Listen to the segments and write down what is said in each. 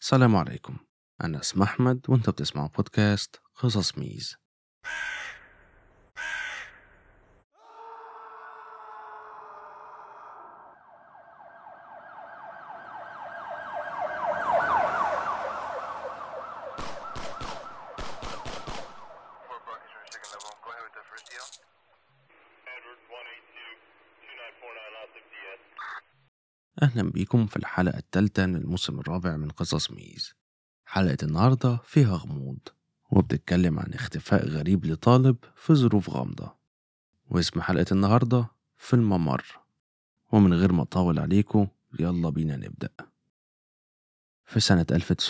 السلام عليكم أنا اسمي أحمد وأنت بتسمع بودكاست قصص ميز Fort Buck is your second level. Go ahead with the first deal. Edward 182 2949 lost of DS. أهلا بيكم في الحلقة التالتة من الموسم الرابع من قصص ميز حلقة النهاردة فيها غموض وبتتكلم عن اختفاء غريب لطالب في ظروف غامضة واسم حلقة النهاردة في الممر ومن غير ما أطول عليكم يلا بينا نبدأ في سنة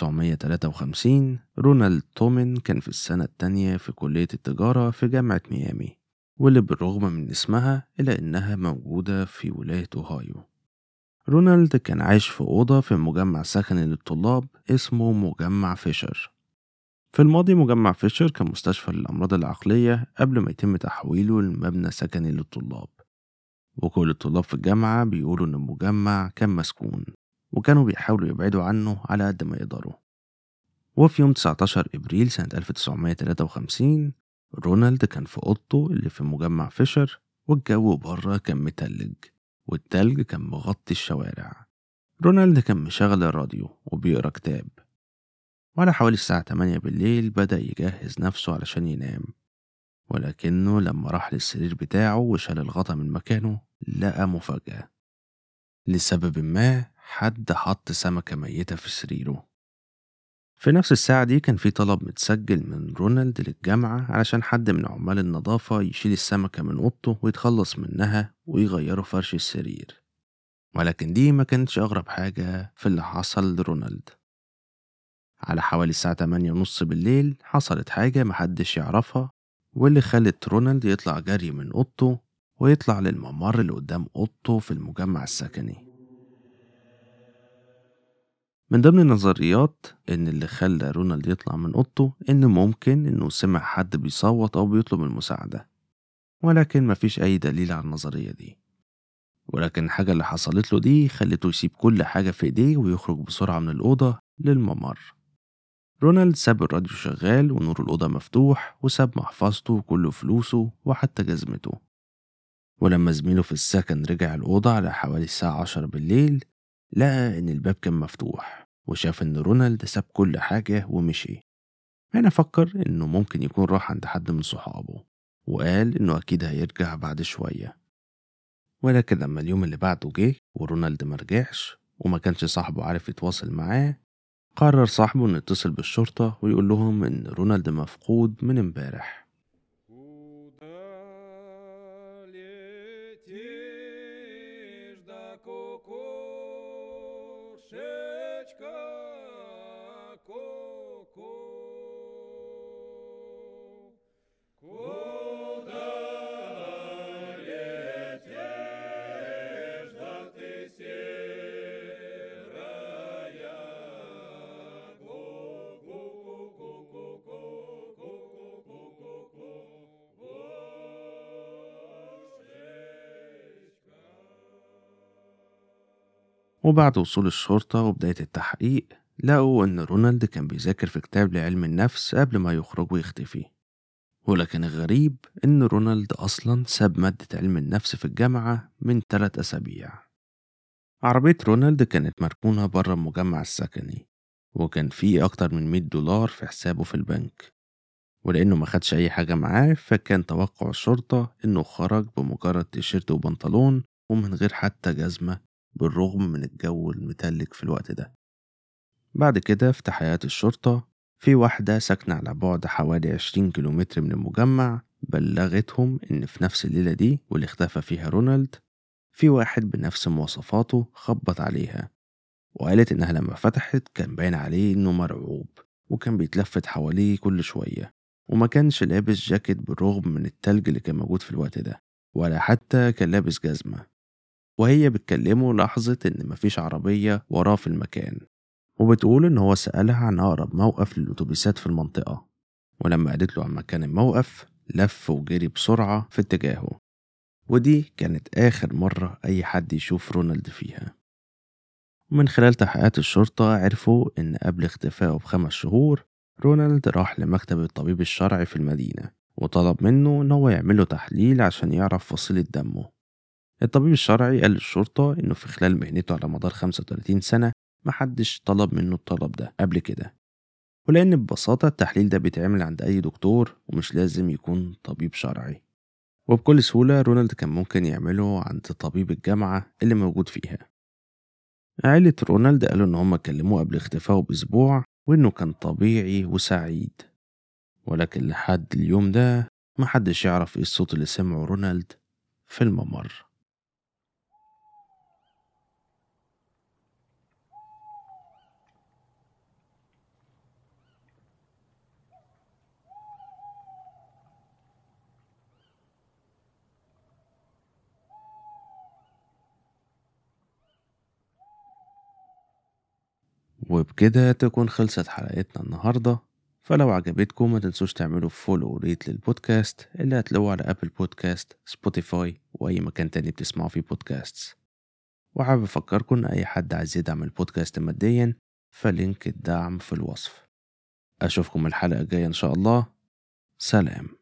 1953 رونالد تومن كان في السنة التانية في كلية التجارة في جامعة ميامي واللي بالرغم من اسمها إلا إنها موجودة في ولاية أوهايو رونالد كان عايش في أوضة في مجمع سكني للطلاب اسمه مجمع فيشر في الماضي مجمع فيشر كان مستشفى للأمراض العقلية قبل ما يتم تحويله لمبنى سكني للطلاب وكل الطلاب في الجامعة بيقولوا إن المجمع كان مسكون وكانوا بيحاولوا يبعدوا عنه على قد ما يقدروا وفي يوم 19 إبريل سنة 1953 رونالد كان في أوضته اللي في مجمع فيشر والجو بره كان متلج والتلج كان مغطي الشوارع رونالد كان مشغل الراديو وبيقرا كتاب وعلى حوالي الساعة 8 بالليل بدأ يجهز نفسه علشان ينام ولكنه لما راح للسرير بتاعه وشال الغطا من مكانه لقى مفاجأة لسبب ما حد حط سمكة ميتة في سريره في نفس الساعة دي كان في طلب متسجل من رونالد للجامعة علشان حد من عمال النظافة يشيل السمكة من أوضته ويتخلص منها ويغيروا فرش السرير ولكن دي ما كانتش أغرب حاجة في اللي حصل لرونالد على حوالي الساعة 8 ونص بالليل حصلت حاجة محدش يعرفها واللي خلت رونالد يطلع جري من أوضته ويطلع للممر اللي قدام أوضته في المجمع السكني من ضمن النظريات إن اللي خلى رونالد يطلع من أوضته إن ممكن إنه سمع حد بيصوت أو بيطلب المساعدة ولكن مفيش أي دليل على النظرية دي ولكن الحاجة اللي حصلت له دي خلته يسيب كل حاجة في إيديه ويخرج بسرعة من الأوضة للممر رونالد ساب الراديو شغال ونور الأوضة مفتوح وساب محفظته وكل فلوسه وحتى جزمته ولما زميله في السكن رجع الأوضة على حوالي الساعة عشرة بالليل لقى إن الباب كان مفتوح وشاف إن رونالد ساب كل حاجة ومشي هنا فكر إنه ممكن يكون راح عند حد من صحابه وقال إنه أكيد هيرجع بعد شوية ولكن لما اليوم اللي بعده جه ورونالد مرجعش وما كانش صاحبه عارف يتواصل معاه قرر صاحبه إنه يتصل بالشرطة ويقول لهم إن رونالد مفقود من امبارح Куда летишь, да кукушечка, ку-ку? Куда летишь, да ты серая, وبعد وصول الشرطة وبداية التحقيق لقوا إن رونالد كان بيذاكر في كتاب لعلم النفس قبل ما يخرج ويختفي ولكن الغريب إن رونالد أصلا ساب مادة علم النفس في الجامعة من تلات أسابيع عربية رونالد كانت مركونة برا المجمع السكني وكان فيه أكتر من 100 دولار في حسابه في البنك ولأنه ما خدش أي حاجة معاه فكان توقع الشرطة إنه خرج بمجرد تيشيرت وبنطلون ومن غير حتى جزمة بالرغم من الجو المتلج في الوقت ده بعد كده في تحقيقات الشرطة في واحدة ساكنة على بعد حوالي 20 كيلومتر من المجمع بلغتهم إن في نفس الليلة دي واللي اختفى فيها رونالد في واحد بنفس مواصفاته خبط عليها وقالت إنها لما فتحت كان باين عليه إنه مرعوب وكان بيتلفت حواليه كل شوية وما كانش لابس جاكيت بالرغم من التلج اللي كان موجود في الوقت ده ولا حتى كان لابس جزمة وهي بتكلمه لاحظت إن مفيش عربية وراه في المكان وبتقول إن هو سألها عن أقرب موقف للأتوبيسات في المنطقة ولما قالت له عن مكان الموقف لف وجري بسرعة في اتجاهه ودي كانت آخر مرة أي حد يشوف رونالد فيها ومن خلال تحقيقات الشرطة عرفوا إن قبل اختفائه بخمس شهور رونالد راح لمكتب الطبيب الشرعي في المدينة وطلب منه إن هو يعمله تحليل عشان يعرف فصيلة دمه الطبيب الشرعي قال للشرطة إنه في خلال مهنته على مدار 35 سنة محدش طلب منه الطلب ده قبل كده ولأن ببساطة التحليل ده بيتعمل عند أي دكتور ومش لازم يكون طبيب شرعي وبكل سهولة رونالد كان ممكن يعمله عند طبيب الجامعة اللي موجود فيها عيلة رونالد قالوا إن هما كلموه قبل اختفائه بأسبوع وإنه كان طبيعي وسعيد ولكن لحد اليوم ده محدش يعرف إيه الصوت اللي سمعه رونالد في الممر وبكده تكون خلصت حلقتنا النهاردة فلو عجبتكم ما تنسوش تعملوا فولو وريت للبودكاست اللي هتلاقوه على أبل بودكاست سبوتيفاي وأي مكان تاني بتسمعوا فيه بودكاست وحابب أفكركم إن أي حد عايز يدعم البودكاست ماديا فلينك الدعم في الوصف أشوفكم الحلقة الجاية إن شاء الله سلام